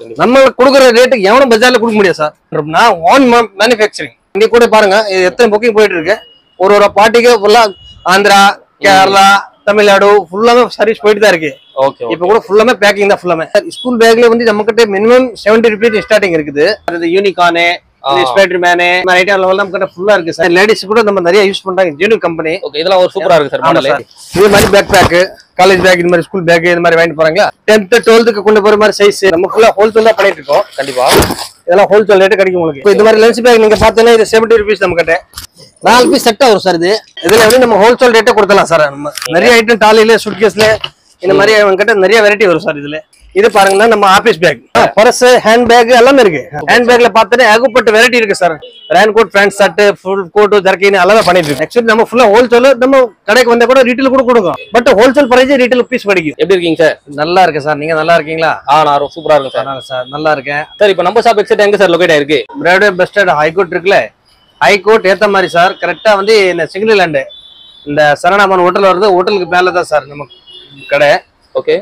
நம்ம கொடுக்குற ரேட்டுக்கு எவனும் பஜார்ல கொடுக்க முடியாது சார் நான் ஓன் மேனுஃபேக்சரிங் இங்க கூட பாருங்க இது எத்தனை புக்கிங் போயிட்டு இருக்கு ஒரு ஒரு பார்ட்டிக்கு ஃபுல்லா ஆந்திரா கேரளா தமிழ்நாடு ஃபுல்லாமே சர்வீஸ் போயிட்டு தான் இருக்கு ஓகே இப்போ கூட ஃபுல்லாமே பேக்கிங் தான் ஃபுல்லாமே ஸ்கூல் பேக்ல வந்து நம்ம கிட்ட மினிமம் செவன்டி ருபீஸ் ஸ்டார்டிங் இருக்குது அது unicorn spider man item level நம்ம கிட்ட ஃபுல்லா இருக்கு சார் லேடிஸ் கூட நம்ம நிறைய யூஸ் பண்றாங்க ஜெனு கம்பெனி ஓகே இதெல்லாம் ஒரு சூப்பரா இருக்கு சார் ஆமா மாடல் சார் இது மாதிரி பேக் பேக் காலேஜ் பேக் இந்த மாதிரி ஸ்கூல் பேக் இந்த மாதிரி வாங்கிட்டு போறாங்களா டென்த் டுவெல்த்துக்கு கொண்டு போற மாதிரி சைஸ் நம்ம ஃபுல்லா ஹோல்சேல் தான் பண்ணிட்டு இருக்கோம் கண்டிப்பா இதெல்லாம் ஹோல்சேல் ரேட்டு கிடைக்கும் உங்களுக்கு இப்போ இந்த மாதிரி லஞ்ச் பேக் நீங்க பார்த்தீங்கன்னா இது செவன்டி ருபீஸ் நம்ம கிட்ட நாலு பீஸ் செட் வரும் சார் இது இதுல வந்து நம்ம ஹோல்சேல் ரேட்டே கொடுத்தலாம் சார் நம்ம நிறைய ஐட்டம் டாலில சுட்கேஸ்ல இந்த மாதிரி அவங்க கிட்ட நிறைய வெரைட்டி வரும் சார் இதுல இது பாருங்கன்னா நம்ம office bag purse hand bag எல்லாமே இருக்கு ஹேண்ட் பேக்ல பார்த்தீங்கன்னா ஏகப்பட்ட வெரைட்டி இருக்கு sir rain coat pant shirt full coat jerkin எல்லாமே பண்ணிட்டு இருக்கு ஆக்சுவலி நம்ம ஃபுல்லா ஹோல்சேல் நம்ம கடைக்கு வந்தா கூட ரீட்டைல் கூட கொடுக்கும் but wholesale price retail piece படிக்கும் எப்படி இருக்கீங்க சார் நல்லா இருக்கு சார் நீங்க நல்லா இருக்கீங்களா ஆ நான் சூப்பரா இருக்கும் சார் நல்லா சார் நல்லா இருக்கேன் சார் இப்போ நம்ம ஷாப் எக்ஸைட் எங்க சார் லொகேட் ஆயிருக்கு பிராட்வே பஸ் ஸ்டாண்ட் ஹைகோர்ட் இருக்குல்ல ஹைகோர்ட் ஏத்த மாதிரி சார் கரெக்டா வந்து இந்த சிங்கிள் லேண்டு இந்த சரணாமன் ஹோட்டல் வருது ஹோட்டலுக்கு மேல தான் சார் நம்ம கடை ஓகே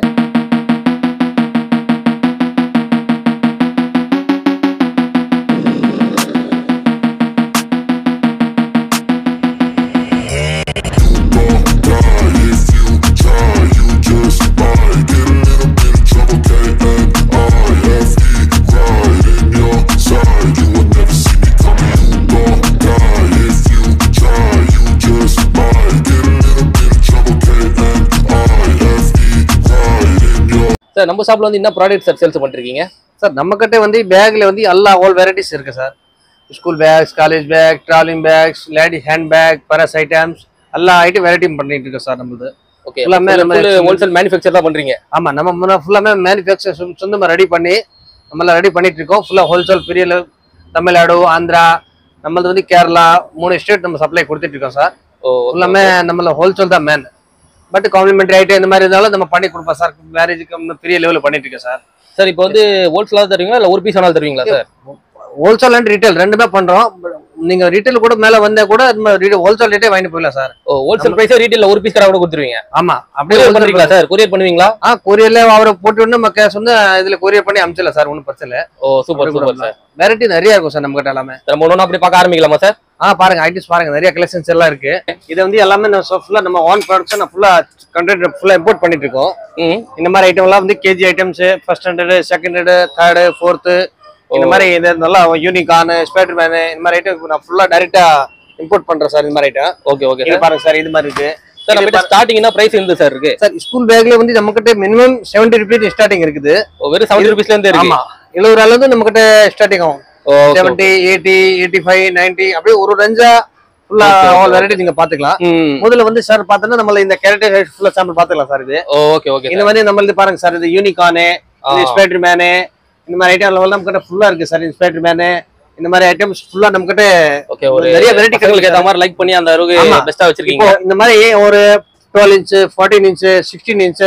சார் நம்ம ஷாப்ல வந்து என்ன ப்ராடக்ட் சார் சேல்ஸ் பண்ணிருக்கீங்க சார் நம்ம கிட்ட வந்து பேக்ல வந்து எல்லா ஆல் வெரைட்டிஸ் இருக்கு sir school bags college bag travelling bags lady hand bag purse items எல்லா ஐட்டம் வெரைட்டியும் பண்ணிட்டு இருக்கோம் சார் நம்மளது ஓகே எல்லாமே நம்ம ஹோல்சேல் மேனுஃபேக்சர் தான் பண்றீங்க ஆமா நம்ம முன்ன ஃபுல்லாமே மேனுஃபேக்சர் சொந்தமா ரெடி பண்ணி நம்மள ரெடி பண்ணிட்டு இருக்கோம் ஃபுல்லா ஹோல்சேல் பெரிய level, தமிழ்நாடு ஆந்திரா நம்மளது வந்து கேரளா மூணு ஸ்டேட் நம்ம சப்ளை கொடுத்துட்டு இருக்கோம் சார் ஓ ஃபுல்லாமே நம்மள ஹோல்சேல் தான் மேன் பட் காம்ப்ளிமெண்ட்ரி ஐட்டம் இந்த மாதிரி இருந்தாலும் நம்ம பண்ணி கொடுப்போம் சார் மேரேஜுக்கு பெரிய லெவலில் பண்ணிட்டு இருக்கேன் சார் சார் இப்போ வந்து ஹோல்சேலாக தருவீங்களா இல்ல ஒரு பீஸ் ஆனாலும் தருவீங்களா சார் ஹோல்சேல் அண்ட் ரீட்டைல் ரெண்டுமே பண்றோம் நீங்க ரீட்டைல் கூட மேல வந்தா கூட ஹோல்சேல் ரேட்டே வாங்கிட்டு போயிடலாம் சார் ஓ ஹோல்சேல் பிரைஸே ரீட்டைல ஒரு பீஸ் கடை கூட கொடுத்துருவீங்க ஆமா கொரியர் அப்படியே பண்ணுவீங்களா சார் கொரியர் பண்ணுவீங்களா ஆ கொரியர்ல அவரை போட்டு விட்டு நம்ம கேஷ் வந்து இதுல கொரியர் பண்ணி அனுப்பிச்சிடலாம் சார் ஒன்றும் பிரச்சனை இல்லை oh super super sir variety நிறைய இருக்கும் சார் நம்ம கிட்ட எல்லாமே நம்ம ஒன்று அப்படி பார்க்க ஆரம்பிக்கலாமா சார் ஆ பாருங்க ஐடிஸ் பாருங்க நிறைய கலெக்ஷன்ஸ் எல்லாம் இருக்கு இது வந்து எல்லாமே நம்ம ஃபுல்லா நம்ம ஓன் ப்ராடக்ட்ஸ் நான் ஃபுல்லா கண்டென்ட் ஃபுல்லா இம்போர்ட் பண்ணிட்டு இருக்கோம் ம் இந்த மாதிரி ஐட்டம் எல்லாம் வந்து KG items first standard second third fourth இந்த மாதிரி இது நல்லா யூனிகான் ஸ்பைடர் மேனு இந்த மாதிரி ஐட்டம் நான் ஃபுல்லா டைரக்டா இம்போர்ட் பண்றேன் சார் இந்த மாதிரி ஐட்டம் ஓகே ஓகே இது பாருங்க சார் இது மாதிரி இருக்கு சார் நம்ம ஸ்டார்டிங் என்ன பிரைஸ் இருந்து சார் இருக்கு சார் ஸ்கூல் பேக்ல வந்து நம்ம கிட்ட மினிமம் செவன்டி ருபீஸ் ஸ்டார்டிங் இருக்குது ஓ, வெறும் செவன்டி ருபீஸ்ல இருந்து இருக்கு ஆமா எழுபது ரூபாயில இருந்து நம்ம கிட்ட ஸ்டார்டிங் ஆகும் oh seventy eighty eighty five ninety அப்படியே ஒரு ரஞ்சா ஃபுல்லா Okay, okay, ஆல் வெரைட்டி நீங்க பாத்துக்கலாம் ம் முதல்ல வந்து சார் பார்த்தோன்னா நம்மள இந்த கேரக்டர் ஃபுல்லா சாம்பிள் பாத்துக்கலாம் சார் இது ஓகே ஓகே இந்த மாதிரி நம்மளது பாருங்க சார் இது யூனிகானு இது ஸ்பைடர் மேனு இந்த மாதிரி ஐட்டம் லெவல் நம்ம கிட்ட ஃபுல்லா இருக்கு சார் ஸ்பைடர் மேனு இந்த மாதிரி ஐட்டம்ஸ் ஃபுல்லா நம்ம கிட்ட ஓகே ஒரு நிறைய variety பசங்களுக்கு ஏத்த மாதிரி லைக் பண்ணி அந்த அளவுக்கு ஆமா. பெஸ்டா இப்போ வச்சிருக்கீங்க இந்த மாதிரி ஒரு twelve inch fourteen inch sixteen inch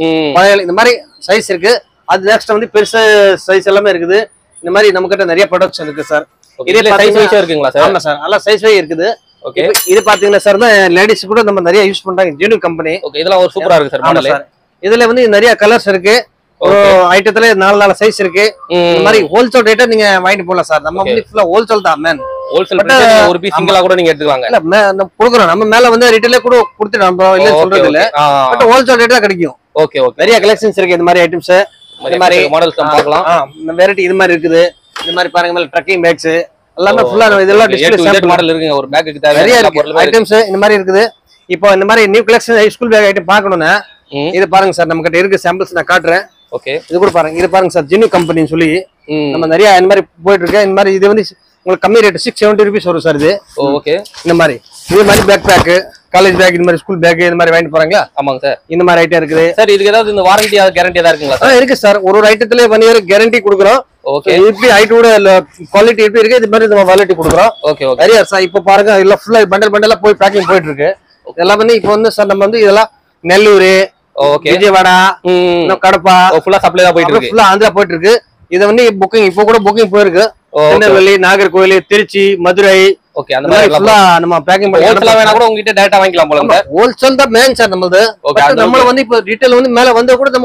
hmm இந்த மாதிரி சைஸ் இருக்கு அது நெக்ஸ்ட் வந்து பெருசு சைஸ் எல்லாமே இருக்குது இந்த மாதிரி நம்ம கிட்ட நிறைய ப்ரொடக்ட்ஸ் இருக்கு சார் இதே இதே சைஸ் பாத்தீங்கன்னா- வைஸா இருக்குங்களா சார் ஆமா சார் நல்லா சைஸ் வை இருக்குது ஓகே இப்ப இது பாத்தீங்கன்னா சார் தான் லேடிஸ் கூட நம்ம நிறைய யூஸ் பண்றாங்க ஜெனு கம்பெனி ஓகே இதெல்லாம் ஒரு சூப்பரா இருக்கு சார் ஆமா மாடல் சார் இதுல வந்து நிறைய கலர்ஸ் இருக்கு ஒரு ஐட்டத்துல நாலு நாலு சைஸ் இருக்கு இந்த மாதிரி ஹோல்சேல் ரேட்டா நீங்க வாங்கிட்டு போலாம் சார் நம்ம வந்து ஃபுல்லா ஹோல்சேல் தான் மேன் ஹோல்சேல் But, பிரைஸ் ஒரு பீஸ் சிங்கிளா கூட நீங்க எடுத்துக்கலாங்க இல்ல மே- நம்ம கொடுக்குறோம் நம்ம மேல வந்து ரிட்டேலே கூட கொடுத்துட்டோம் நம்ம இல்ல சொல்றது இல்ல பட் ஹோல்சேல் ரேட் தான் கிடைக்கும் ஓகே ஓகே நிறைய கலெக்ஷன்ஸ் இருக்கு இந்த மாதிரி ஐட்டம்ஸ் இந்த மாதிரி மாடல்ஸ் பார்க்கலாம் இந்த வெரைட்டி இது மாதிரி இருக்குது இந்த மாதிரி பாருங்க மேல ட்ரக்கிங் பேக்ஸ் எல்லாமே ஃபுல்லா இதெல்லாம் டிஸ்பிளே மாடல் இருக்குங்க ஒரு பேக்குக்கு நிறைய தேவையான எல்லா இருக்கு பொருளுமே இருக்கு. ஐட்டம்ஸ் இந்த மாதிரி இருக்குது இப்போ இந்த மாதிரி new collection school bag item பார்க்கணும்னா ம். இது பாருங்க சார் நம்ம கிட்ட இருக்கு சாம்பிள்ஸ் நான் காட்டுறேன் ஓகே இது கூட பாருங்க இது பாருங்க சார் ஜினு கம்பெனின்னு சொல்லி ம் நம்ம நிறைய இந்த மாதிரி போயிட்டு இருக்கு இந்த மாதிரி இது வந்து உங்களுக்கு கம்மி ரேட் சிக்ஸ் செவன்டி ருபீஸ் வரும் சார் இது ஓ ஓகே இந்த மாதிரி இது மாதிரி பேக் பேக்கு காலேஜ் பேக் இந்த மாதிரி ஸ்கூல் பேக் இந்த மாதிரி வாங்கிட்டு போறாங்களா ஆமாங்க சார் இந்த மாதிரி ஐட்டம் இருக்குது சார் இதுக்கு ஏதாவது இந்த வாரண்டி கேரண்டி ஏதாவது இருக்குங்களா ஆ, இருக்கு சார் ஒரு ஒரு ஐட்டத்துல ஒன் இயர் கேரண்டி கொடுக்குறோம் ஓகே எப்படி ஐட்டோட குவாலிட்டி எப்படி இருக்கு இது மாதிரி நம்ம குவாலிட்டி கொடுக்குறோம் ஓகே ஓகே நிறைய சார் இப்போ பாருங்க இல்ல ஃபுல்லா பண்டல் பண்டலா போய் பேக்கிங் போயிட்டு இருக்கு இதெல்லாம் வந்து இப்போ வந்து சார் நம்ம வந்து இதெல்லாம் நெல்லூர் ஓகே விஜயவாடா ம் இன்னும் கடப்பா ஃபுல்லா சப்ளை தான் போயிட்டு இருக்கு ஃபுல்லா ஆந்திரா போயிட்டு இருக்கு இது வந்து புக்கிங் இப்போ கூட புக்கிங் போயிருக்கு ஓகே திருநெல்வேலி நாகர்கோவில் திருச்சி மதுரை ஓகே அந்த இந்த மாதிரி மாதிரி ஃபுல்லா நம்ம பேக்கிங் ஹோல்சேலா பண்ணி வேணா கூட உங்ககிட்ட டேரக்டா வாங்கிக்கலாம் போல சார் ஹோல்சேல் தான் மேன் சார் நம்மளது ஓகே But அந்த நம்மள வந்து இப்போ ரீட்டைல் வந்து மேல வந்தா கூட நம்ம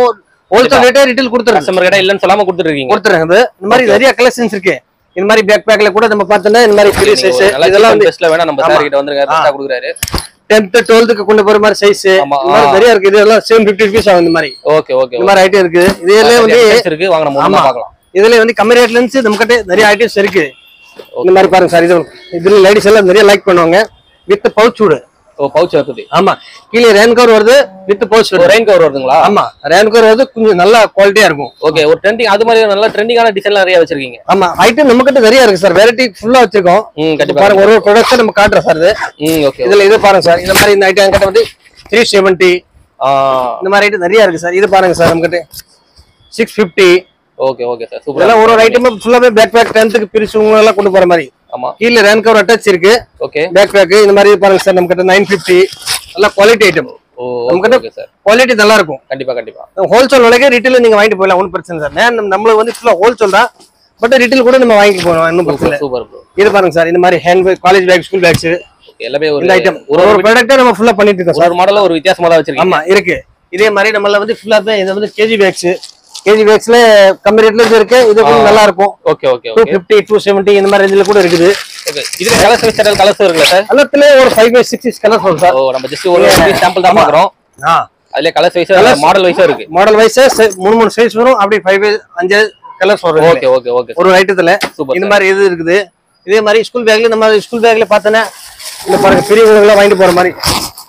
ஹோல்சேல் ரேட்டே ரிட்டேல் கொடுத்துருங்க கஸ்டமர் கிட்ட இல்லன்னு சொல்லாம கொடுத்துட்டு இருக்கீங்க கொடுத்துருங்க இது. இந்த மாதிரி நிறைய கலெக்ஷன்ஸ் இருக்கு இந்த மாதிரி பேக் பேக்ல கூட நம்ம பார்த்தோம்னா இந்த மாதிரி பெரிய சைஸ் நல்லா இதெல்லாம் வந்து பெஸ்ட்ல வேணா நம்ம சார் கிட்ட வந்துருங்க பெஸ்டா கொடுக்குறாரு டென்த் டுவெல்த்துக்கு கொண்டு போற மாதிரி சைஸ் ஆமா, இந்த மாதிரி ஆ. நிறைய இருக்கு இதெல்லாம் செவன் ஃபிஃப்டி ருபீஸ் ஆகும் இந்த மாதிரி ஓகே ஓகே இந்த மாதிரி ஐட்டம் இருக்கு இதுல வந்து இருக்கு வாங்க நம்ம ஒண்ணா ஆமா. பார்க்கலாம் இதுல வந்து கம்மி ரேட்ல இருந்து நம்ம கிட்ட நிறைய ஐட்டம்ஸ் இருக்கு இந்த மாதிரி பாருங்க சார் இது இதுல லேடிஸ் எல்லாம் நிறைய லைக் பண்ணுவாங்க வித் பவுச் சூடு ஓ பவுச் வருது ஆமா கீழே ரேன் கவர் வருது வித் பவுச் ஒரு ரெயின் கவர் வருதுங்களா ஆமா ரேன் கவர் வருது கொஞ்சம் நல்லா குவாலிட்டியா இருக்கும் ஓகே ஒரு ட்ரெண்டிங் அது மாதிரி நல்ல ட்ரெண்டிங்கான டிசைன்லாம் நிறைய வச்சிருக்கீங்க ஆமா ஐட்டம் நம்ம கிட்ட நிறைய இருக்கு சார் வெரைட்டி ஃபுல்லா வச்சிருக்கோம் ம் இப்ப கண்டிப்பா பாருங்க ஒரு ஒரு ப்ராடக்ட் நம்ம காட்டுறோம் சார் இது ம் ஓகே இதுல இது பாருங்க சார் இந்த மாதிரி இந்த ஐட்டம் கிட்ட வந்து த்ரீ செவன்ட்டி இந்த மாதிரி ஐட்டம் நிறைய இருக்கு சார் இது பாருங்க சார் நம்ம கிட்ட six fifty okay okay sir super இதெல்லாம் ஒரு ஒரு ஐட்டமும் ஃபுல்லாவே பேக் பேக் டென்த்துக்கு பிரிச்சு எல்லாம் கொண்டு போற மாதிரி ஆமா கீழே ரேன் கவர் அட்டாச் இருக்கு ஓகே பேக் பேக் இந்த மாதிரி பாருங்க சார் நம்ம கிட்ட நைன் ஃபிஃப்டி நல்லா குவாலிட்டி ஐட்டம் ஓ நம்ம கிட்ட ஓகே சார் குவாலிட்டி நல்லா இருக்கும் கண்டிப்பா கண்டிப்பா ஹோல்சேல் விலைக்கு ரீட்டைல நீங்க வாங்கிட்டு போயிடலாம் ஒன்றும் பிரச்சனை சார் மேம் நம்மளுக்கு வந்து ஃபுல்லா ஹோல்சேல் தான் பட் ரீட்டைல் கூட நம்ம வாங்கிட்டு போகணும் இன்னும் பிரச்சனை இல்லை சூப்பர் ப்ரோ இது பாருங்க சார் இந்த மாதிரி hand bag college bag school bags எல்லாமே ஒரு இந்த ஐட்டம் ஒரு ஒரு ஒரு ஒரு ப்ராடக்ட்டை நம்ம ஃபுல்லா பண்ணிட்டு இருக்கோம் சார் ஒரு மாடல்ல ஒரு வித்தியாசமா தான் வச்சிருக்கீங்க ஆமா இருக்கு இதே மாதிரி நம்மள வந்து ஃபுல்லா இது வந்து கேஜி பேக்ஸ் கேஜி பேக்ஸ்ல கம்மி ரேட்ல இது இருக்கு இது கொஞ்சம் நல்லா இருக்கும் okay okay two okay fifty two seventy இந்த மாதிரி ரேஞ்சில் கூட இருக்குது ஓகே இதுல கலர்ஸ் ஸ்பெஷல் கலர்ஸ் இருக்குல்ல சார் எல்லாத்துல ஒரு ஃபைவ் பை சிக்ஸ் கலர்ஸ் வரும் சார் ஓ நம்ம ஜஸ்ட் ஒரு சாம்பிள் தான் பாக்குறோம் ஆ அதுல கலர்ஸ் வைஸா மாடல் வைஸா இருக்கு மாடல் வைஸ் மூணு மூணு சைஸ் வரும் அப்படி ஃபைவ் அஞ்சு கலர்ஸ் வரும் இதுல. ஓகே ஓகே ஓகே ஒரு ஐட்டத்துல Super, இந்த மாதிரி இது இருக்குது இதே மாதிரி ஸ்கூல் பேக்ல நம்ம ஸ்கூல் பேக்ல பார்த்தோன்னா இந்த பாருங்க பெரியவங்களாம் வாங்கிட்டு போற மாதிரி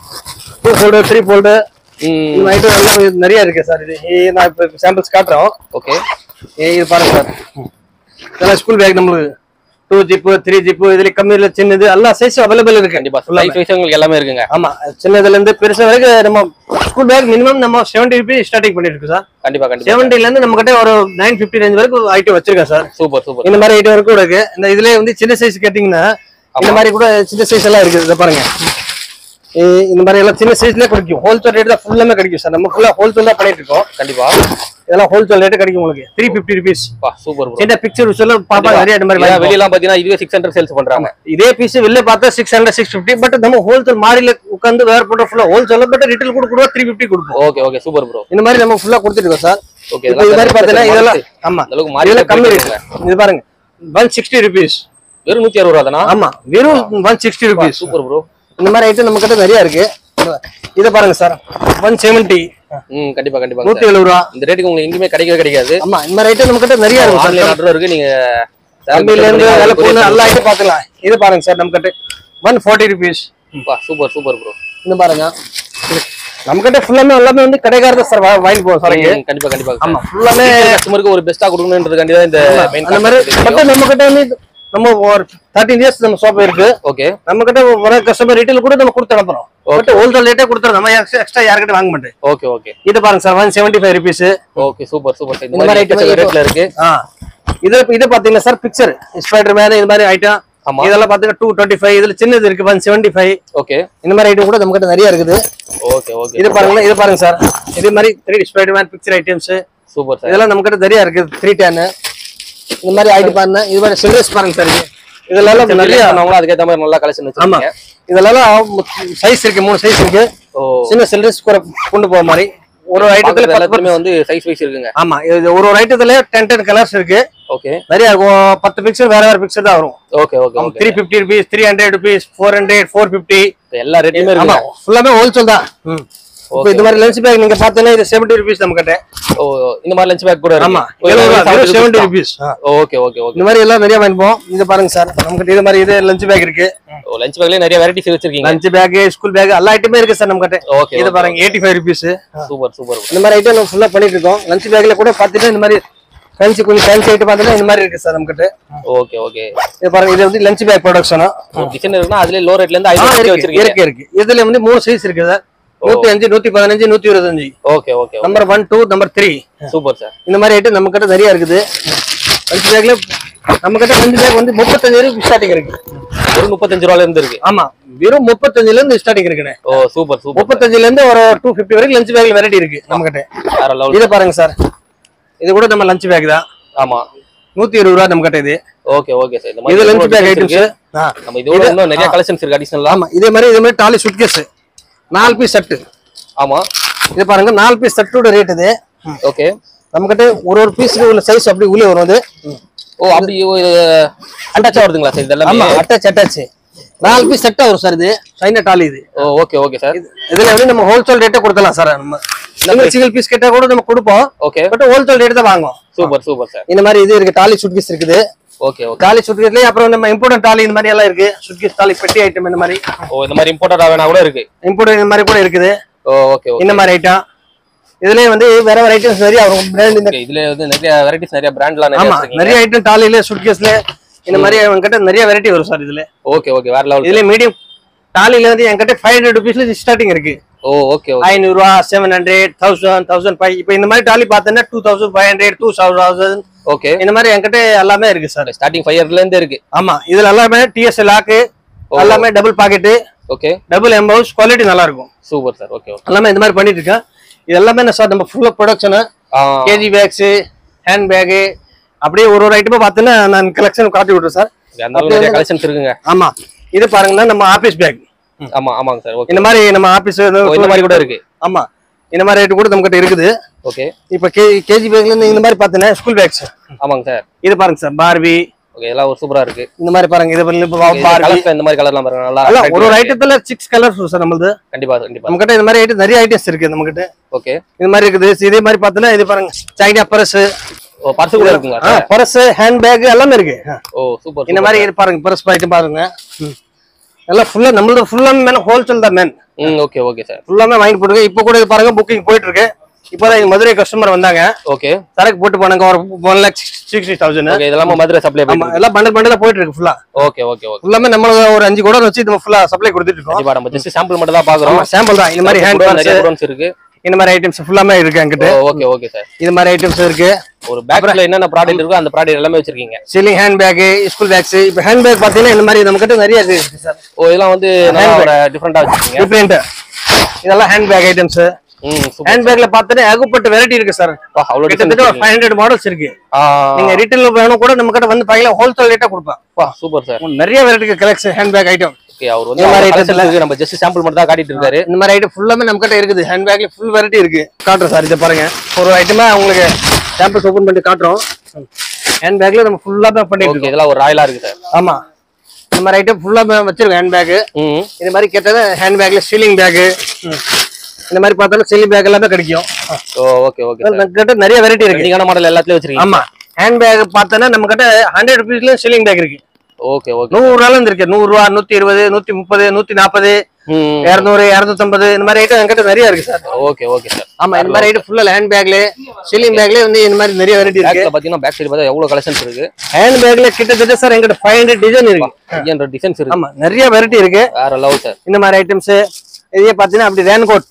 டூ ஃபோல்டு த்ரீ ஃபோல்டு ம் இந்த ஐட்டம் எல்லாம் நிறைய இருக்கு சார் இது இது நான் இப்போ சாம்பிள்ஸ் காட்டுறோம் ஓகே ஏ, இது பாருங்க சார் இதெல்லாம் ஸ்கூல் பேக் நம்மளுக்கு டூ ஜிப்பு த்ரீ ஜிப்பு இதுல கம்மியில சின்னது எல்லா சைஸும் அவைலபிள் இருக்கு கண்டிப்பா Full-ஆ. சைஸ் வைஸ் உங்களுக்கு எல்லாமே இருக்குங்க ஆமா சின்னதுல இருந்து பெருசா வரைக்கும் நம்ம ஸ்கூல் பேக் மினிமம் நம்ம செவன்டி ருபீஸ் ஸ்டார்டிங் பண்ணிட்டு இருக்கோம் சார் கண்டிப்பா கண்டிப்பா செவன்டில இருந்து நம்ம கிட்ட ஒரு நைன் ஃபிஃப்டி ரேஞ்ச் வரைக்கும் ஐட்டம் வச்சிருக்கேன் சார் சூப்பர் சூப்பர் இந்த மாதிரி ஐட்டம் வரைக்கும் கூட இருக்கு இந்த இதுல வந்து சின்ன சைஸ் கேட்டீங்கன்னா இந்த மாதிரி கூட சின்ன சைஸ் எல்லாம் இருக்குது இதை பாருங்க இ- இந்த மாதிரி எல்லாம் சின்ன சைஸ்ல கிடைக்கும் ஹோல்சேல் ரேட் தான் ஃபுல்லாமே கிடைக்கும் சார் நம்ம ஃபுல்லா ஹோல்சேல் தான் பண்ணிட்டு இருக்கோம் கண்டிப்பா இதெல்லாம் ஹோல்சேல் ரேட் கிடைக்கும் உங்களுக்கு த்ரீ ஃபிஃப்டி ருபீஸ் பா சூப்பர் ப்ரோ சின்ன பிக்சர் சொல்ல பாப்பா நிறைய இந்த மாதிரி வாங்கிப்போம். வெளியெல்லாம் பாத்தீங்கன்னா இதுவே சிக்ஸ் ஹண்ட்ரட் சேல்ஸ் பண்றாங்க இதே பீஸ் வெளில பார்த்தா six hundred six fifty but நம்ம ஹோல்சேல் மாடியில உட்காந்து வேர் பண்ற ஃபுல்லா ஹோல்சேல் பட் ரிட்டேல் கூட கூட த்ரீ ஃபிஃப்டி கொடுப்போம் ஓகே ஓகே சூப்பர் ப்ரோ இந்த மாதிரி நம்ம ஃபுல்லா கொடுத்துட்டு இருக்கோம் சார் ஓகே இப்போ இது மாதிரி பார்த்தீங்கன்னா இதெல்லாம் ஆமா அந்த அளவுக்கு மாறி இதெல்லாம் கம்மி போயிட்டு ரேட் இது பாருங்க ஒன் சிக்ஸ்டி ருபீஸ் வெறும் நூத்தி அறுபது ரூபா தானா ஆமா வெறும் one sixty rupees super bro இந்த மாதிரி ஐட்டம் நம்ம கிட்ட நிறைய இருக்கு இதை பாருங்க சார் ஒன் செவன்டி ம் கண்டிப்பா கண்டிப்பா நூத்தி எழுபது ரூபா இந்த ரேட்டுக்கு உங்களுக்கு எங்கேயுமே கிடைக்கவே கிடைக்காது ஆமா இந்த மாதிரி ஐட்டம் நம்ம கிட்ட நிறைய இருக்கு ஆன்லைன் சார் ஆர்டர் இருக்கு நீங்க கம்பியில இருந்து வேலை போன எல்லா ஐட்டம் பார்க்கலாம் இது பாருங்க சார் நம்ம கிட்ட one forty rupees super super bro இந்த பாருங்க நம்ம கிட்ட ஃபுல்லாமே எல்லாமே வந்து கடைக்காரத சார் வாங்கி போவோம் சார் இங்க கண்டிப்பா கண்டிப்பா ஆமா ஃபுல்லாமே கஸ்டமருக்கு ஒரு பெஸ்டா கொடுக்கணுன்றதுக்காண்டி தான் இந்த மெயின் அந்த மாதிரி பட் நம்ம கிட்ட வந்து நம்ம ஒரு தேர்ட்டின் இயர்ஸ் நம்ம ஷாப் இருக்கு ஓகே நம்ம கிட்ட வர கஸ்டமர் ரீட்டைல் கூட நம்ம கொடுத்து அனுப்புறோம் பட் ஹோல்சேல் ரேட்டே கொடுத்துறோம் நம்ம எக்ஸ்ட்ரா யார்கிட்ட வாங்க மாட்டேன் ஓகே ஓகே இது பாருங்க sir one seventy five rupees okay super super இந்த இந்த மாதிரி மாதிரி item ரேட்ல இருக்கு ஆ இது இது பாத்தீங்கன்னா சார் பிக்சர் ஸ்பைடர் மேன் இந்த மாதிரி ஐட்டம் ஆமா. இதெல்லாம் பாத்தீங்கன்னா டூ டுவெண்ட்டி ஃபைவ் இதுல சின்னது இருக்கு ஒன் செவன்டி ஃபைவ் ஓகே இந்த மாதிரி ஐட்டம் கூட நம்ம கிட்ட நிறைய இருக்குது ஓகே ஓகே இது பாருங்க இது பாருங்க சார் இதே மாதிரி three spider man picture items super sir இதெல்லாம் நம்ம கிட்ட நிறைய இருக்கு த்ரீ டென் இந்த மாதிரி ஐட்டம் பாருங்க இது மாதிரி சில்ட்ரஸ் பாருங்க சார் இது இதெல்லாம் நிறைய நிறைய பண்ணவங்களும் அதுக்கேத்த மாதிரி நல்லா கலெக்ஷன் ஆமா வச்சிருக்கீங்க இதெல்லாம் சைஸ் இருக்கு மூணு சைஸ் இருக்கு ஓ சின்ன சில்ட்ரஸ் கொண்டு போக மாதிரி ஒரு ஒரு ஐட்டத்துல பாக்குறது பத்து எல்லாத்துலயுமே வந்து சைஸ் வைஸ் இருக்குங்க ஆமா இது ஒரு ஒரு ஐட்டத்துல டென் டென் கலர்ஸ் இருக்கு ஓகே நிறைய இருக்கும் பத்து பிக்சர் வேற வேற பிக்சர் தான் வரும் okay okay okay three fifty rupees three hundred rupees four hundred four fifty எல்லா ரேட்லயுமே ஆமா இருக்கு ஃபுல்லாமே ஹோல்சேல் தான் இப்போ இந்த மாதிரி லஞ்ச் பேக் நீங்க பார்த்தீங்கன்னா இது செவன்டி ருபீஸ் நம்ம கிட்ட ஓ இந்த மாதிரி லஞ்ச் பேக் கூட இருக்கு ஆமா seventy rupees okay okay okay இந்த மாதிரி எல்லாம் நிறைய வாங்கிப்போம் இது பாருங்க சார் நம்ம கிட்ட இது மாதிரி இது லஞ்ச் பேக் இருக்கு ஓ லஞ்ச் பேக்லயே நிறைய வெரைட்டிஸ் வச்சிருக்கீங்க லஞ்ச் பேக் ஸ்கூல் பேக் எல்லா ஐட்டமே இருக்கு சார் நம்ம கிட்ட ஓகே இது பாருங்க eighty five rupees super super இந்த மாதிரி ஐட்டம் நம்ம ஃபுல்லா பண்ணிட்டு இருக்கோம் லஞ்ச் பேக்ல கூட பாத்தீங்கன்னா இந்த மாதிரி ஃபேன்சி கொஞ்சம் ஃபேன்சி ஐட்டம் பார்த்தீங்கன்னா இந்த மாதிரி இருக்கு சார் நம்ம கிட்ட ஓகே ஓகே இது பாருங்க இது வந்து லஞ்ச் பேக் ப்ரொடக்ஷனா டிசைன் இருக்குன்னா அதுல லோ ரேட்ல இருந்து ஐநூறு வரைக்கும் இருக்கு வச்சிருக்கீங்க இருக்கு இருக்கு இதுல வந்து மூணு சைஸ் இருக்கு சார் நூத்தி அஞ்சு நூத்தி பதினஞ்சு நூத்தி இருபத்தஞ்சு okay okay number one two number three super sir இந்த மாதிரி ஐட்டம் நம்ம கிட்ட நிறைய இருக்குது லஞ்ச் பேக்ல நம்ம கிட்ட லஞ்ச் பேக் வந்து முப்பத்தஞ்சு வரைக்கும் ஸ்டார்டிங் இருக்கு ஒரு முப்பத்தஞ்சு ரூபால இருந்து இருக்கு ஆமா வெறும் முப்பத்தஞ்சுல இருந்து ஸ்டார்டிங் இருக்குண்ணே ஓ சூப்பர் சூப்பர் முப்பத்தஞ்சுல இருந்து ஒரு டூ ஃபிஃப்டி வரைக்கும் லஞ்ச் பேக்ல வெரைட்டி இருக்கு நம்ம கிட்ட வேற லெவல் இதை பாருங்க சார் இது கூட நம்ம லஞ்ச் பேக் தான் ஆமா நூத்தி இருபது ரூபா நம்ம கிட்ட இது ஓகே ஓகே சார் இந்த இது மாதிரி லஞ்ச் பேக் designs ஐட்டம்ஸ் இருக்கு. நம்ம இதோட இன்னும் நிறைய கலெக்ஷன்ஸ் இருக்கு அடிஷனலா ஆமா இதே மாதிரி இதே மாதிரி டாலி சுட்கேஸ் நாலு பீஸ் செட்டு ஆமா இது பாருங்க நாலு பீஸ் செட்டோட ரேட் இது ஓகே நம்மகிட்ட ஒரு ஒரு பீஸுக்கு உள்ள சைஸ் அப்படி உள்ளே வரும் அது ஓ அப்படி அட்டாச்சா வருதுங்களா சார் ஆமா இதெல்லாம் அட்டாச் அட்டாச் நாலு பீஸ் செட்டா வரும் சார் இது சைனா டாலி இது ஓ ஓகே ஓகே சார் இதுல எப்படி நம்ம ஹோல்சேல் ரேட்டே கொடுக்கலாம் சார் நம்ம சிங்கிள் சிங்கிள் பீஸ் கேட்டா கூட நம்ம கொடுப்போம் ஓகே பட் ஹோல்சேல் ரேட் தான் வாங்குவோம் சூப்பர் சூப்பர் சார் இந்த மாதிரி இது இருக்கு டாலி சுட்கீஸ் இருக்குது ஓகே ஓகே டாலி சுட்கீஸ்லயே அப்புறம் நம்ம இம்போர்ட் டாலி இந்த மாதிரி எல்லாம் இருக்கு சுட்கீஸ் டாலி பெட்டி ஐட்டம் இந்த மாதிரி ஓ இந்த மாதிரி இம்போர்ட்டடா வேணா கூட இருக்கு இம்போர்ட் இந்த மாதிரி கூட இருக்குது ஓ ஓகே ஓகே இந்த மாதிரி ஐட்டம் இதுலயே வந்து வேற வேற ஐட்டம்ஸ் நிறைய வரும் பிராண்ட் இந்த ஓகே இதுல வந்து நிறைய வெரைட்டிஸ் நிறைய பிராண்ட்லாம் நிறைய ஆமா வச்சிருக்கீங்க நிறைய ஐட்டம் டாலில சுட்கேஸ்ல இந்த மாதிரி என்கிட்ட நிறைய வெரைட்டி வரும் சார் இதுல ஓகே ஓகே வேற லெவல் இதுல மீடியம் டாலில வந்து என்கிட்ட ஃபைவ் ஹண்ட்ரட் ருபீஸ்ல ஸ்டார்டிங் இருக்கு ஓ ஓகே ஓகே ஐநூறு ரூபா seven hundred thousand thousand five இப்போ இந்த மாதிரி டாலி பார்த்தோன்னா two thousand five hundred two thousand okay இந்த மாதிரி என்கிட்ட எல்லாமே இருக்கு சார் ஸ்டார்டிங் ஃபைவ் இயர்ல இருந்து இருக்கு ஆமா இதுல எல்லாமே டிஎஸ் லாக்கு எல்லாமே double pocket okay double emboss quality நல்லா இருக்கும் சூப்பர் சார் ஓகே ஓகே எல்லாமே இந்த மாதிரி பண்ணிட்டு இருக்கேன் இது எல்லாமே என்ன சார் நம்ம ஃபுல்லா production KG bags hand bag அப்படியே ஒரு ஒரு ஐட்டமா பார்த்தீங்கன்னா நான் கலெக்ஷன் காட்டி விட்றேன் சார் அந்த அளவுக்கு நிறைய கலெக்ஷன்ஸ் இருக்குங்க ஆமா இது பாருங்கன்னா நம்ம ஆபீஸ் பேக் ஆமா ஆமாங்க சார் ஓகே இந்த மாதிரி நம்ம ஆபீஸ் இந்த மாதிரி கூட இருக்கு ஆமா இந்த மாதிரி ஐட்டம் கூட நம்ம கிட்ட இருக்குது ஓகே இப்போ கே கேஜி பேக்ல இருந்து இந்த மாதிரி பார்த்தீங்கன்னா ஸ்கூல் பேக்ஸ் ஆமாங்க சார் இது பாருங்க சார் பார்பி ஓகே எல்லாம் ஒரு சூப்பரா இருக்கு இந்த மாதிரி பாருங்க இது பாருங்க, இப்ப பார்பி கலர்ஸ்ல இந்த மாதிரி கலர்லாம் பாருங்க நல்லா அதான் ஒரு ஒரு attractive-ஆ இருக்கு. ஐட்டத்துல சிக்ஸ் கலர்ஸ் சார் நம்மளுது கண்டிப்பா கண்டிப்பா நம்ம கிட்ட இந்த மாதிரி ஐட்டம் நிறைய ஐட்டம்ஸ் இருக்கு நம்ம கிட்ட ஓகே இந்த மாதிரி இருக்குது இதே மாதிரி பார்த்தீங்கன்னா இது பாருங்க சைனா பர்ஸ் ஓ பர்ஸ் கூட இருக்குங்களா சார் பர்ஸ் ஹேண்ட் பேக் எல்லாமே இருக்கு ஆ. ஓ சூப்பர் இந்த மாதிரி இது பாருங்க பர்ஸ் ஐட்டம் பாருங்க ம். எல்லாம் ஃபுல்லா நம்மளது ஃபுல்லாமே மேன் ஹோல்சேல் தான் man hmm okay okay sir ஃபுல்லாமே வாங்கி போட்டுருக்கு இப்போ கூட இது பாருங்க புக்கிங் போயிட்டு இருக்கு இப்போதான் எங்க மதுரை கஸ்டமர் வந்தாங்க ஓகே சரக்கு போட்டு போனாங்க ஒரு one lakh sixty thousand okay இதெல்லாம் மதுரை சப்ளை ஆமா பண்ணி எல்லாம் பண்டல் பண்டலா போயிட்டு இருக்கு ஃபுல்லா ஓகே ஓகே ஓகே ஃபுல்லாமே நம்ம ஒரு அஞ்சு கூட வச்சு நம்ம ஃபுல்லா சப்ளை கொடுத்துட்டு இருக்கோம் கண்டிப்பா நம்ம ஜஸ்ட் சாம்பிள் மட்டும் தான் பாக்குறோம் ஆமா சாம்பிள் தான் இந்த மாதிரி ஹேண்ட் கூட பர்ஸ் நிறைய குடோன்ஸ் இருக்கு இந்த மாதிரி ஐட்டம்ஸ் ஃபுல்லாமே இருக்கு என்கிட்ட ஓகே ஓகே சார் இது மாதிரி ஐட்டம்ஸ் இருக்கு ஒரு பேக்ல என்னென்ன ப்ராடக்ட் இருக்கோ அந்த ப்ராடக்ட் எல்லாமே வச்சிருக்கீங்க ceiling hand bag school bags இப்போ ஹேண்ட் பேக் பாத்தீங்கன்னா இந்த மாதிரி நம்ம கிட்ட நிறைய இருக்கு சார் ஓ இதெல்லாம் வந்து நல்லா ஒரு டிஃபரெண்டா வச்சிருக்கீங்க டிஃப்ரெண்ட் இதெல்லாம் hand bag items hmm super hand பேக்ல பார்த்தீங்கன்னா ஏகப்பட்ட வெரைட்டி இருக்கு சார் அவ்வளோ கிட்டத்தட்ட ஒரு டிஃபரெண்ட் ஃபைவ் ஹண்ட்ரட் மாடல்ஸ் இருக்கு நீங்க ரீட்டைல் வேணும் கூட நம்ம கிட்ட வந்து பாக்கலாம் ஹோல்சேல் ரேட்டா கொடுப்பேன் சூப்பர் சார் நிறைய variety collection hand bag item okay அவர் வந்து இந்த மாதிரி collection ஐட்டத்துல- இருக்கு நம்ம ஜஸ்ட் சாம்பிள் மட்டும் தான் காட்டிட்டு இருக்காரு இந்த மாதிரி ஐட்டம் ஃபுல்லாமே நம்ம கிட்ட இருக்குது ஹேண்ட் பேக்ல ஃபுல் வெரைட்டி இருக்கு காட்டுறோம் சார் இதை பாருங்க ஒரு ஐட்டமா உங்களுக்கு சாம்பிள்ஸ் ஓபன் பண்ணி காட்டுறோம் ஹேண்ட் பேக்ல நம்ம ஃபுல்லாமே பண்ணிட்டு ஓகே இருக்கோம் இதெல்லாம் ஒரு ராயலா இருக்கு சார் ஆமா இந்த மாதிரி ஐட்டம் ஃபுல்லாமே வச்சிருக்கோம் ஹேண்ட் பேக் ம் இந்த மாதிரி கேட்டது ஹேண்ட் பேக்ல சீலிங் பேக் இந்த மாதிரி பார்த்தாலும் சீலிங் பேக் எல்லாமே கிடைக்கும் ஓ ஓகே ஓகே சார் நம்ம கிட்ட நிறைய வெரைட்டி இருக்கு ட்ரெண்டிங்கான மாடல் எல்லாத்துலயும் வச்சிருக்கீங்க ஆமா ஹேண்ட் பேக் பார்த்தோன்னா நம்ம கிட்ட ஹண்ட்ரட் ருபீஸ்ல சீலிங் பேக் இருக்கு ஓகே ஓகே நூறு ரூபால இருந்து இருக்கு நூறு ரூபா நூத்தி இருபது நூத்தி முப்பது நூத்தி நாற்பது ம் இருநூறு இருநூத்தம்பது இந்த மாதிரி ஐட்டம் என்கிட்ட நிறைய இருக்கு சார் ஓகே ஓகே சார் ஆமா இந்த மாதிரி ஐட்டம் ஃபுல்லா ஹேண்ட் பேக்ல சீலிங் பேக்ல வந்து இந்த மாதிரி நிறைய வெரைட்டி இருக்கு பேக்ல பாத்தீங்கன்னா பேக் சைடு பார்த்தா எவ்வளவு கலெக்ஷன்ஸ் இருக்கு ஹேண்ட் பேக்ல கிட்டத்தட்ட சார் எங்கிட்ட ஃபைவ் ஹண்ட்ரட் டிசைன் இருக்கு ஐயன்ற டிசைன்ஸ் இருக்கு ஆமா நிறைய வெரைட்டி இருக்கு வேற லவ் சார் இந்த மாதிரி ஐட்டம்ஸ் இதே பாத்தீங்கன்னா அப்படி rain coat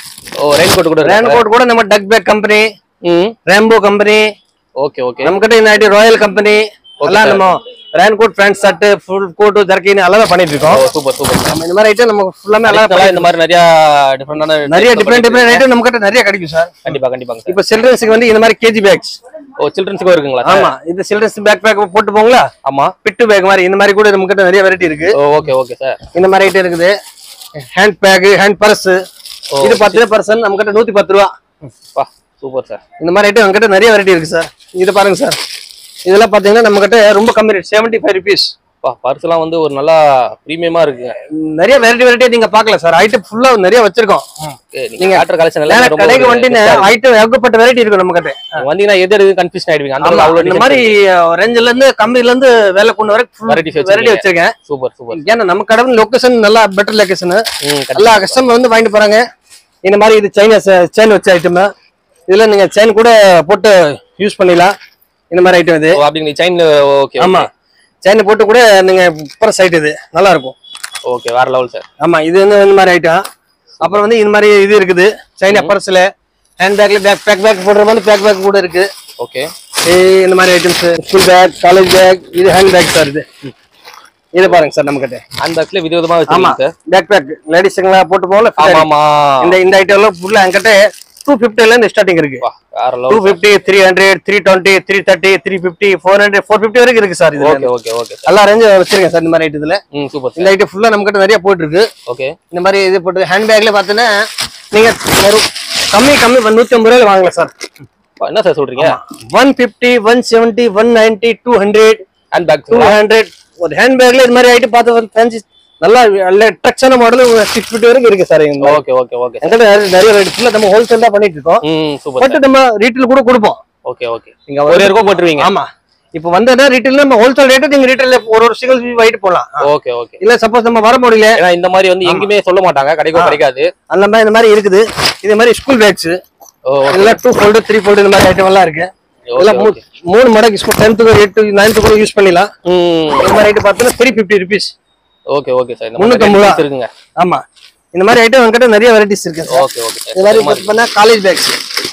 oh rain coat கூட ரேன் இருக்கு கோட் கூட நம்ம டக் பேக் கம்பெனி ம் ரேம்போ கம்பெனி ஓகே ஓகே நம்ம கிட்ட இந்த ஐட்டம் ராயல் கம்பெனி எல்லாம் நம்ம rain coat pant shirt full coat jerkin எல்லாம் பண்ணிட்டு இருக்கோம் ஓ சூப்பர் சூப்பர் நம்ம இந்த மாதிரி ஐட்டம் நம்ம ஃபுல்லாமே எல்லாம் நல்லா இந்த மாதிரி நிறைய டிஃபரெண்டான நிறைய டிஃப்ரெண்ட் டிஃப்ரெண்ட் ஐட்டம் நம்ம கிட்ட நிறைய கிடைக்கும் சார் கண்டிப்பா கண்டிப்பாங்க சார் இப்போ சில்ட்ரன்ஸுக்கு வந்து இந்த மாதிரி கேஜி பேக்ஸ் ஓ சில்ட்ரன்ஸ்க்கு இருக்குங்களா சார் ஆமா இது சில்ட்ரன்ஸ் பேக் பேக் போட்டு போங்களா ஆமா பிட்டு பேக் மாதிரி இந்த மாதிரி கூட நம்ம கிட்ட நிறைய வெரைட்டி இருக்கு ஓ ஓகே ஓகே சார் இந்த மாதிரி ஐட்டம் இருக்குது ஹேண்ட் பேக் ஹேண்ட் பர்ஸ் இது பத்து பர்சன் நம்ம கிட்ட நூத்தி பத்து ரூபா பா சூப்பர் சார் இந்த மாதிரி ஐட்டம் நம்ம கிட்ட நிறைய வெரைட்டி இருக்கு சார் இது பாருங்க சார் இதெல்லாம் பாத்தீங்கன்னா நம்ம கிட்ட ரொம்ப கம்மி ரேட் செவன்டி ஃபைவ் ருபீஸ் பா பர்ஸ்லாம் வந்து ஒரு நல்லா ப்ரீமியமா இருக்குங்க நிறைய வெரைட்டி வெரைட்டியா நீங்க பாக்கலாம் சார் ஐட்டம் ஃபுல்லா நிறைய வச்சிருக்கோம் ஏ, நீங்க காட்டுற கலெக்ஷன் ஏன்னா எல்லாம் ரொம்ப கடைக்கு ஒரு வந்துட்டு best ஆ இருக்கு. ஐட்டம் ஏகப்பட்ட வெரைட்டி இருக்கு நம்ம கிட்ட நீங்க வந்தீங்கன்னா எது எது கன்ஃபியூஷன் ஆயிடுவீங்க அந்த ஆமா, அளவுக்கு இந்த அவ்வளவு மாதிரி ரேஞ்சில இருந்து கம்மியில இருந்து வேலை கொண்டு வரைக்கும் Varieties வெரைட்டி வச்சிருக்கீங்க. வச்சிருக்கேன் சூப்பர் சூப்பர் ஏன்னா நம்ம கடை லொகேஷன் நல்லா பெட்டர் லொகேஷன் ம் கண்டிப்பா. எல்லா கஸ்டமர் வந்து வாங்கிட்டு போறாங்க இந்த மாதிரி இது சைனா செயின் வச்ச ஐட்டம் இதுல நீங்க செயின் கூட போட்டு யூஸ் பண்ணிடலாம் இந்த மாதிரி ஐட்டம் இது ஓ அப்படி நீ செயின்ல ஓகே ஆமா செயின் போட்டு கூட நீங்க ப்ளஸ் சைட் இது நல்லா இருக்கும் ஓகே வேற லெவல் சார் ஆமா இது வந்து இந்த மாதிரி ஐட்டம் அப்புறம் வந்து இந்த மாதிரி இது இருக்குது சைனா பர்ஸ்ல ஹேண்ட் பேக்ல பேக் பேக் பேக் போடுற மாதிரி பேக் பேக் கூட இருக்கு ஓகே ஏய், இந்த மாதிரி items school bag college bag இது ஹேண்ட் பேக் சார் இது இது பாருங்க சார் நம்ம கிட்ட அந்த பேக்ல விதவிதமா ஆமா வச்சிருக்கீங்க சார் பேக் பேக் லேடிஸ்ங்களா போட்டு போகல ஆமா ஆமா இந்த இந்த ஐட்டம் எல்லாம் ஃபுல்லா என்கிட்ட டூ ஃபிஃப்டில இருந்து ஸ்டார்டிங் இருக்கு வா, வேற two level fifty three hundred three twenty three thirty three fifty four hundred four fifty வரைக்கும் இருக்கு சார் இது ஓகே ஓகே ஓகே சார் எல்லா ரேஞ்சும் வச்சிருக்கேன் சார் இந்த மாதிரி ஐட்டத்துல ம் சூப்பர் இந்த ஐட்டம் ஃபுல்லா நம்ம கிட்ட நிறைய போயிட்டு இருக்கு ஓகே இந்த மாதிரி இது போட்டு ஹேண்ட் பேக்ல பார்த்தீங்கன்னா நீங்க ஒரு கம்மி கம்மி நூத்தி ஐம்பது ரூபாய் வாங்கலாம் சார் என்ன சார் சொல்றீங்க one fifty one seventy one ninety two hundred hand bag two hundred ஒரு ஹேண்ட் பேக்ல இது மாதிரி ஐட்டம் பார்த்து ஃபேன்சி நல்லா நல்ல அட்ராக்ஷனான மாடல் சிக்ஸ் ஃபிஃப்டி வரைக்கும் இருக்கு சார் இந்த மாதிரி. ஓகே ஓகே ஓகே என்கிட்ட நிறைய நிறைய ரேட் ஃபுல்லாக நம்ம ஹோல்சேல் தான் பண்ணிட்டு இருக்கோம் ம் சூப்பர் பட் நம்ம ரீட்டைல் கூட கொடுப்போம் ஓகே ஓகே நீங்க ஒரு இருக்கும் போட்டுருவீங்க ஆமா இப்போ வந்தா ரீட்டைல் நம்ம ஹோல்சேல் ரேட்டு நீங்க ரீட்டைல் ஒரு ஒரு சிங்கிள் வாங்கிட்டு போகலாம் ஓகே ஓகே இல்ல சப்போஸ் நம்ம வர முடியல ஏன்னா இந்த மாதிரி வந்து எங்கேயுமே சொல்ல மாட்டாங்க கிடைக்கும் கிடைக்காது அந்த மாதிரி இந்த மாதிரி இருக்குது இதே மாதிரி ஸ்கூல் பேக்ஸ் ஓ எல்லாம் டூ ஃபோல்டு த்ரீ ஃபோல்டு இந்த மாதிரி ஐட்டம் எல்லாம் இருக்கு இதெல்லாம் மூ- மூணு மடங்கு ஸ்கூல் டென்த்துக்கு எயித்து நைன்த்து கூட யூஸ் பண்ணிடலாம் ம் இந்த மாதிரி ஐட்டம் பார்த்தீங்கன்னா three fifty rupees okay okay sir இந்த முந்நூத்தம்பது மாதிரி ரூபா. இருக்குங்க ஆமா இந்த மாதிரி ஐட்டம் என்கிட்ட நிறைய வெரைட்டிஸ் இருக்கு சார் ஓகே ஓகே இது மாதிரி பார்த்தீங்கன்னா காலேஜ் பேக்ஸ்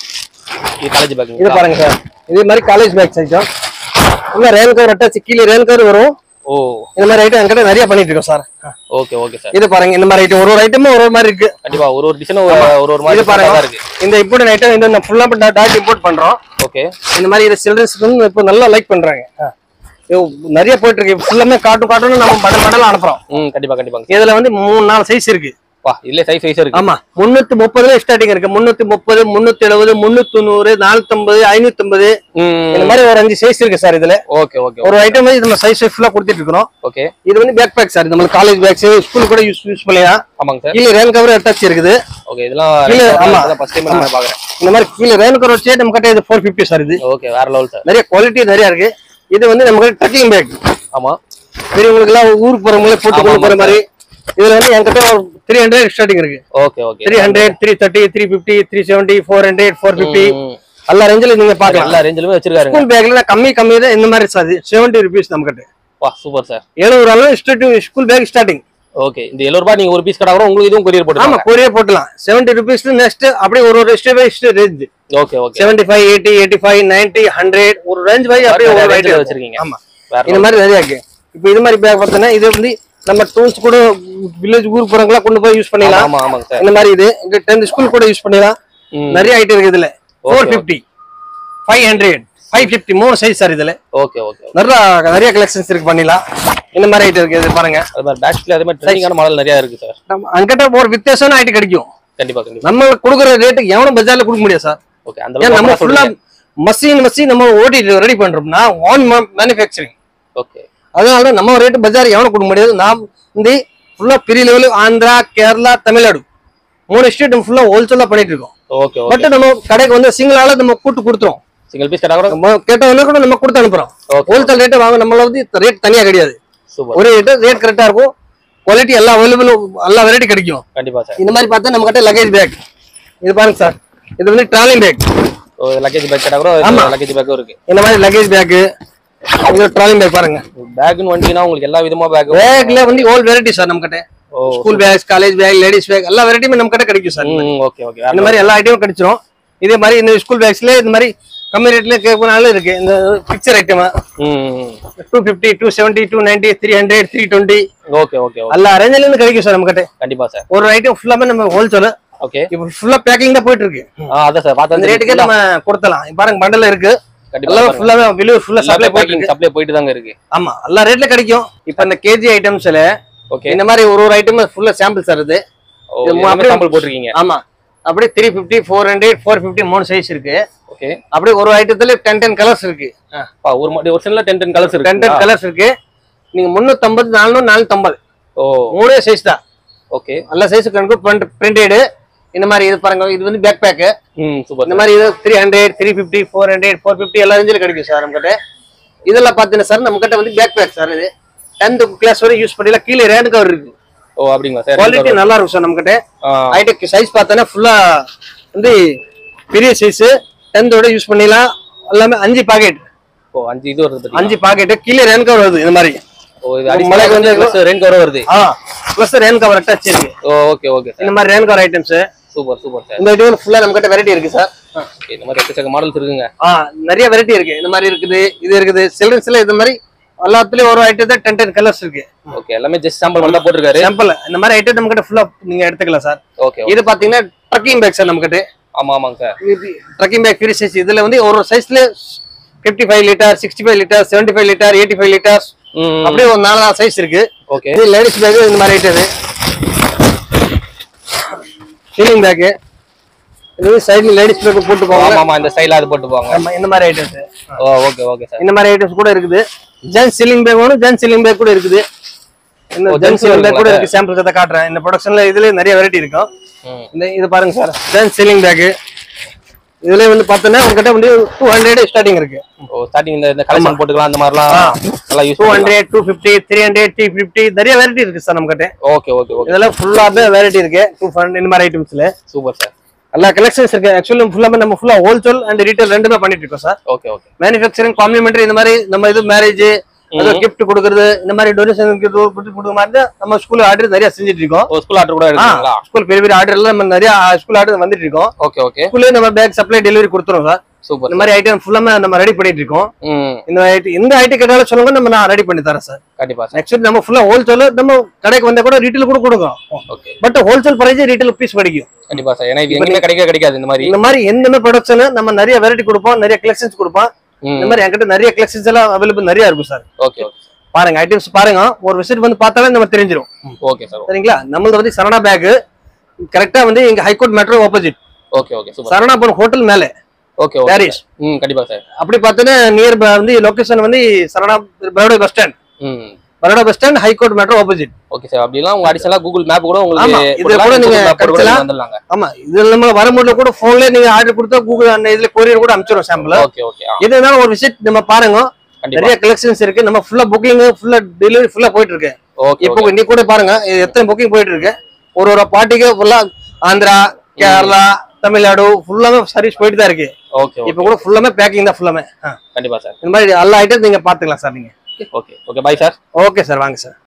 இது காலேஜ் பேக் இது பாருங்க சார் இதே மாதிரி காலேஜ் பேக்ஸ் ஐட்டம் உள்ள ரேன் கவர் அட்டாச் கீழே ரேன் கவர் வரும் ஓ இந்த மாதிரி ஐட்டம் என்கிட்ட நிறைய பண்ணிட்டு இருக்கோம் சார் ஓகே ஓகே சார் இது பாருங்க இந்த மாதிரி ஐட்டம் ஒரு ஒரு ஐட்டமும் ஒரு ஒரு மாதிரி இருக்கு கண்டிப்பா ஒரு ஒரு டிசைன் ஒரு ஒரு ஒரு இது மாதிரி பாருங்க தான் இருக்கு இந்த இம்போர்ட் ஐட்டம் இந்த நான் ஃபுல்லா டாட் இம்போர்ட் பண்றோம் ஓகே இந்த மாதிரி இது சில்ட்ரன்ஸ்க்கு இப்போ நல்லா லைக் பண்றாங்க ஆ. இது நிறைய போயிட்டு இருக்கு ஃபுல்லாமே காட்டும் காட்டுன்னு நம்ம படம் படம் அனுப்புறோம் ம் கண்டிப்பா கண்டிப்பாங்க இதுல வந்து மூணு நாலு சைஸ் இருக்கு வா இல்ல சைஸ் சைஸ் இருக்கு ஆமா முன்னூத்தி முப்பதுல ஸ்டார்டிங் இருக்கு முன்னூத்தி முப்பது முன்னூத்தி எழுபது முன்னூத்தி தொண்ணூறு நானூத்தி ஐம்பது ஐநூத்தி ஐம்பது ம் இந்த மாதிரி ஒரு அஞ்சு சைஸ் இருக்கு சார் இதுல ஓகே ஓகே ஒரு ஐட்டம் வந்து நம்ம சைஸ் ஃபுல்லா கொடுத்துட்டு இருக்கோம் ஓகே இது வந்து பேக் பேக் சார் நம்ம காலேஜ் பேக்ஸ் ஸ்கூல் கூட யூஸ் யூஸ் பண்ணிக்கலாம் ஆமாங்க சார் கீழே ரேன் கவர் அட்டாச் இருக்குது ஓகே இதெல்லாம் இல்ல, ஆமா. ஃபர்ஸ்ட் டைம் நான் பாக்குறேன் இந்த மாதிரி கீழே ரேன் கவர் வச்சே நம்ம கிட்ட இது ஃபோர் ஃபிஃப்டி சார் இது ஓகே வேற லெவல் சார் நிறைய குவாலிட்டி நிறைய இருக்கு இது வந்து நம்ம கிட்ட ட்ரக்கிங் பேக் ஆமா பெரியவங்களுக்கு எல்லாம் ஊருக்கு போறவங்களே போட்டு கொண்டு போற மாதிரி இதுல வந்து என்கிட்ட ஒரு த்ரீ ஹண்ட்ரட் ஸ்டார்டிங் இருக்கு okay okay three hundred three thirty three fifty three seventy four hundred four fifty ம். எல்லா ரேஞ்சில் நீங்க பார்க்கலாம் எல்லா ரேஞ்சிலுமே வச்சிருக்காருங்க ஸ்கூல் பேக்ல கம்மி கம்மி தான் இந்த மாதிரி சார் செவன்டி ருபீஸ் நம்ம கிட்ட வா சூப்பர் சார் எழுநூறு அளவு ஸ்கூல் பேக் ஸ்டார்டிங் ஓகே இந்த 70 ரூபாய் நீங்க ஒரு பீஸ் கடை கூட உங்களுக்கு இதுவும் கொரியர் ஆமா போட்டு கொரியே போட்டலாம் செவன்டி ருபீஸ் நெக்ஸ்ட் அப்படியே ஒரு ஒரு step by step range okay okay seventy five eighty eighty five ninety hundred ஒரு ரேஞ்ச் பை அப்படியே ஒரு range ல ரேட் வச்சிருக்கீங்க. ஆமா வேற இந்த மாதிரி நிறைய இருக்கு இப்போ இது மாதிரி பேக் பார்த்தோன்னா இது வந்து நம்ம டூல்ஸ் கூட வில்லேஜ் ஊருக்கு போறவங்களா கொண்டு போய் யூஸ் பண்ணிடலாம் ஆமா ஆமாங்க சார் இந்த மாதிரி இது இந்த டென்த் ஸ்கூல் கூட யூஸ் பண்ணிடலாம் ம். நிறைய ஐட்டம் இருக்கு இதுல Okay, four fifty five hundred five fifty மூணு சைஸ் சார் இதுல ஓகே ஓகே நிறைய நிறைய கலெக்ஷன்ஸ் இருக்கு பண்ணிடலாம் இந்த மாதிரி ஐட்டம் இருக்கு இது பாருங்க அது மாதிரி பேட்ச்ல அதே மாதிரி ட்ரெண்டிங்கான மாடல் நிறைய இருக்கு சார் நம்ம அங்கிட்ட ஒரு வித்தியாசமான ஐட்டம் கிடைக்கும் கண்டிப்பா கண்டிப்பா நம்ம கொடுக்குற ரேட்டுக்கு எவனும் பஜார்ல கொடுக்க முடியாது சார் ஓகே அந்த ஏன் நம்ம அளவுக்கு ஃபுல்லா சொல்றீங்க மஷின் மஷின் நம்ம ஓடி ரெடி பண்றோம்னா ஓன் மேனுஃபேக்சரிங் ஓகே அதனால தான் நம்ம ரேட்டு பஜார் எவனும் கொடுக்க முடியாது நாம் வந்து ஃபுல்லா பெரிய லெவலு ஆந்திரா கேரளா தமிழ்நாடு மூணு ஸ்டேட் நம்ம ஃபுல்லா ஹோல்சேலா பண்ணிட்டு இருக்கோம் ஓகே ஓகே பட் நம்ம கடைக்கு வந்து சிங்கிள் ஆள நம்ம கூட்டு கொடுத்துரும் சிங்கிள் பீஸ் கடை கூட நம்ம கேட்டவொடனே கூட நம்ம கொடுத்து அனுப்புறோம் ஓகே ஹோல்சேல் ரேட்டு வாங்க நம்மள வந்து ரேட் தனியா கிடையாது சூப்பர் ஒரே ரேட்டு ரேட் கரெக்டா இருக்கும் குவாலிட்டி எல்லா அவைலபிள் எல்லா வெரைட்டி கிடைக்கும் கண்டிப்பா சார் இந்த மாதிரி பார்த்தா நம்ம கிட்ட லக்கேஜ் பேக் இது பாருங்க சார் இது வந்து ட்ராலிங் பேக் லக்கேஜ் பேக் கடை கூட ஆமா. லக்கேஜ் பேக்கும் இருக்கு இந்த மாதிரி லக்கேஜ் பேக்கு இது ட்ராலிங் பேக் பாருங்க பேக்னு வந்துட்டீங்கன்னா உங்களுக்கு எல்லா விதமா பேக் பேக்ல வந்து ஓல் வெரைட்டி சார் நம்ம கிட்ட oh school bags college bag ladies bag எல்லா வெரைட்டியுமே நம்ம கிட்ட கிடைக்கும் சார் ம் ஓகே ஓகே இந்த மாதிரி எல்லா ஐட்டமும் கிடைச்சிரும் இதே மாதிரி இந்த ஸ்கூல் பேக்ஸ்ல இந்த மாதிரி கம்மி ரேட்ல கேட்கனாலும் இருக்கு இந்த பிக்சர் ஐட்டம் ம் two fifty two seventy two ninety three hundred three twenty okay okay okay எல்லா ரேஞ்சில இருந்து கிடைக்கும் சார் நம்ம கிட்ட கண்டிப்பா சார் ஒரு ஐட்டம் ஃபுல்லாமே நம்ம ஹோல்சேல் ஓகே இப்போ ஃபுல்லா பேக்கிங் தான் போயிட்டு இருக்கு ஆ அதான் சார் அந்த பார்த்தா ரேட்டுக்கே நம்ம கொடுத்தலாம் இப்ப பாருங்க பண்டல் இருக்கு கண்டிப்பா எல்லாம் பாருங்க. ஃபுல்லாவே வெளியூர் ஃபுல்லா சப்ளை சப்ளை போயிட்டு பேக்கிங் இருக்கு சப்ளை போயிட்டு தாங்க இருக்கு ஆமா எல்லா ரேட்ல கிடைக்கும் இப்ப இந்த கேஜி ஐட்டம்ஸ்ல ஓகே இந்த மாதிரி ஒரு ஒரு ஐட்டம் ஃபுல்லா சாம்பிள் சார் இது ஓ இது எல்லாமே அப்படியே- சாம்பிள் போட்டிருக்கீங்க ஆமா அப்படியே three fifty four hundred four fifty மூணு சைஸ் இருக்கு ஓகே அப்படியே ஒரு ஐட்டத்துல டென் டென் கலர்ஸ் இருக்கு பா ஒரு மாடி ஒரு சின்ன ten ten colours ten ten இருக்கு கலர்ஸ் இருக்கு நீங்க முன்னூத்தம்பது நானூறு நானூத்தம்பது ஓ மூணே சைஸ் தான் ஓகே எல்லா சைஸ் கணக்கு பிரிண்டட் இந்த மாதிரி இது பாருங்க இது வந்து பேக் பேக்கு ம் சூப்பர் இந்த மாதிரி இது three hundred three fifty four hundred four fifty எல்லா ரேஞ்சிலும் கிடைக்கும் சார் நம்ம கிட்ட இதெல்லாம் பார்த்தீங்கன்னா சார் நம்ம கிட்ட வந்து பேக் பேக் சார் இது டென்த் கிளாஸ் வரை யூஸ் பண்ணல கீழே ரேண்ட் கவர் இருக்கு ஓ அப்படிங்களா சார் குவாலிட்டி நல்லா இருக்கும் சார் நம்ம கிட்ட ஆ ஐட்டக் சைஸ் பார்த்தோன்னா ஃபுல்லா வந்து பெரிய சைஸ் டென்த்தோட யூஸ் பண்ணிடலாம் எல்லாமே அஞ்சு பாக்கெட் ஓ அஞ்சு இது வருது பாத்தீங்களா? அஞ்சு பாக்கெட் கீழே ரேன் கவர் வருது இந்த மாதிரி ஓ இது மலைக்கு மலைக்கு வந்து வந்து ரெண்டு கவர் வருது ஆ ப்ளஸ் ரேன் கவர் டச் இருக்கு ஓ ஓகே ஓகே சார் இந்த மாதிரி rain cover items super super sir இந்த ஐட்டம் ஃபுல்லா நம்ம கிட்ட வெரைட்டி இருக்கு சார் ஓகே இந்த மாதிரி எக்கச்சக்க மாடல்ஸ் இருக்குங்க ஆ நிறைய வெரைட்டி இருக்கு இந்த மாதிரி இருக்குது இது இருக்குது சில்ட்ரன்ஸ்ல இந்த மாதிரி எல்லாத்துலயும் ஒரு ஐட்டத்தை டென் டென் கலர்ஸ் இருக்கு ஓகே எல்லாமே ஜஸ்ட் சாம்பிள் மட்டும் போட்டிருக்காரு சாம்பிள் இந்த மாதிரி ஐட்டம் நம்ம கிட்ட ஃபுல்லா நீங்க எடுத்துக்கலாம் சார் ஓகே இது பாத்தீங்கன்னா ட்ரக்கிங் பேக் சார் நம்ம கிட்ட ஆமா ஆமாங்க sir trekking bag free size இதுல வந்து ஒரு சைஸ்ல fifty five litre sixty five litre seventy five litre eighty five litres ம் அப்படியே ஒரு நாலு நாலு சைஸ் இருக்கு ஓகே இது லேடிஸ் பேக் இந்த மாதிரி ஐட்டம் இது சீலிங் பேக்கு இது சைடுல லேடிஸ் பேக் போட்டு போவாங்க ஆமா ஆமா இந்த ஸ்டைல அது போட்டு போவாங்க ஆமா இந்த மாதிரி items oh okay okay sir இந்த மாதிரி ஐட்டம்ஸ் கூட இருக்குது ஜென் சீலிங் பேக் வேணும் ஜென் சீலிங் பேக் கூட இருக்குது இந்த oh, gents gents sling bag கூட இருக்குங்களா? இருக்கு சாம்பிள் கதை காட்டுறேன் இந்த ப்ரொடக்ஷன்ல இதுல நிறைய வெரைட்டி இருக்கும் ம் இந்த இது பாருங்க சார் ஜென் சீலிங் பேக் இதுல வந்து பார்த்தோன்னா உங்ககிட்ட வந்து டூ ஹண்ட்ரட் ஸ்டார்டிங் இருக்கு ஓ ஸ்டார்டிங் இந்த இந்த கலெக்ஷன் போட்டுக்கலாம் அந்த மாதிரிலாம் நல்லா use two hundred two fifty three hundred three fifty நிறைய வெரைட்டி இருக்கு சார் நம்ம கிட்ட ஓகே ஓகே ஓகே இதெல்லாம் ஃபுல்லாவே வெரைட்டி இருக்கு டூ ஹண்ட்ரட் இந்த மாதிரி ஐட்டம்ஸ்ல சூப்பர் சார் எல்லா கலெக்ஷன்ஸ் இருக்கு ஆக்சுவலி ஃபுல்லாமே நம்ம ஃபுல்லா ஹோல்சேல் அண்ட் ரீட்டைல் ரெண்டுமே பண்ணிட்டு இருக்கோம் sir okay okay manufacturing complimentary இந்த மாதிரி நம்ம இது மேரேஜ் கிஃப்ட் கொடுக்கறது இந்த மாதிரி டொனேஷன் கொடுக்குற மாதிரி தான் நம்ம ஸ்கூல் ஆர்டர் நிறைய செஞ்சுட்டு இருக்கோம் ஓ ஸ்கூல் ஆர்டர் கூட இருக்குங்களா ஸ்கூல் பெரிய பெரிய ஆர்டர் எல்லாம் நம்ம நிறைய ஸ்கூல் ஆர்டர் வந்துட்டு இருக்கோம் ஓகே ஓகே ஸ்கூல்லே நம்ம பேக் சப்ளை டெலிவரி கொடுத்துறோம் சார் சூப்பர் இந்த மாதிரி ஐட்டம் ஃபுல்லாமே நம்ம ரெடி பண்ணிட்டு இருக்கோம் ம் இந்த ஐட்டம் எந்த ஐட்டம் கேட்டாலும் சொல்லுங்க நம்ம நான் ரெடி பண்ணி தரேன் சார் கண்டிப்பா சார் ஆக்சுவலி நம்ம ஃபுல்லா ஹோல்சேல் நம்ம கடைக்கு வந்தா கூட ரீட்டைல் கூட கொடுக்கும் okay but wholesale price retail piece கிடைக்கும் கண்டிப்பா சார் ஏன்னா இது எங்கேயுமே கிடைக்க கிடைக்காது இந்த மாதிரி இந்த மாதிரி எந்தெந்த ப்ரொடக்ஷன் நம்ம நிறைய வெரைட்டி கொடுப்போம் நிறைய கலெக்ஷன்ஸ் கொடுப்போம் ம் இந்த மாதிரி என்கிட்ட நிறைய கலெக்ஷன்ஸ் எல்லாம் அவைலபிள் நிறைய இருக்கும் சார் ஓகே ஓகே பாருங்க ஐட்டம்ஸ் பாருங்க ஒரு விசிட் வந்து பார்த்தாலே நம்ம தெரிஞ்சிரும் ஓகே சார் சரிங்களா நம்மளது வந்து சரணா பேக் கரெக்டா வந்து எங்க high court metro opposite okay okay super Saranapuram hotel மேல ஓகே ஓகே பாரிஸ் ம் கண்டிப்பா சார் அப்படி பார்த்தோன்னா நியர் வந்து லொகேஷன் வந்து சரணா பரோடா பஸ் ஸ்டாண்ட் ம் Baroda bus stand high court metro opposite okay sir அப்படிலாம் உங்க அடிஷனலா கூகுள் மேப் கூட ஆமா, உங்களுக்கு இதுல கூட நீங்க கிடைச்சலாம். வந்துடலாங்க ஆமா இது நம்ம வரும்போது கூட போன்ல நீங்க ஆர்டர் கொடுத்தா கூகுள் அந்த இதுல கொரியர் கூட அனுப்பிச்சிடும் சாம்பிள் ஓகே ஓகே ஆ எது இருந்தாலும் ஒரு விசிட் நம்ம பாருங்க கண்டிப்பா நிறைய கலெக்ஷன்ஸ் இருக்கு நம்ம ஃபுல்லா புக்கிங் ஃபுல்லா டெலிவரி ஃபுல்லா போயிட்டு இருக்கு ஓகே இப்போ இன்னைக்கு கூட பாருங்க இது எத்தனை புக்கிங் போயிட்டு இருக்கு ஒரு ஒரு பார்ட்டிக்கு ஃபுல்லா ஆந்திரா கேரளா தமிழ்நாடு ஃபுல்லாமே சர்வீஸ் போயிட்டு தான் இருக்கு ஓகே இப்போ கூட ஃபுல்லாமே பேக்கிங் தான் ஃபுல்லாமே கண்டிப்பா சார் இந்த மாதிரி எல்லா ஐட்டம் நீங்க பாத்துக்கலாம் சார் நீங்க okay okay bye sir okay sir வாங்க சார்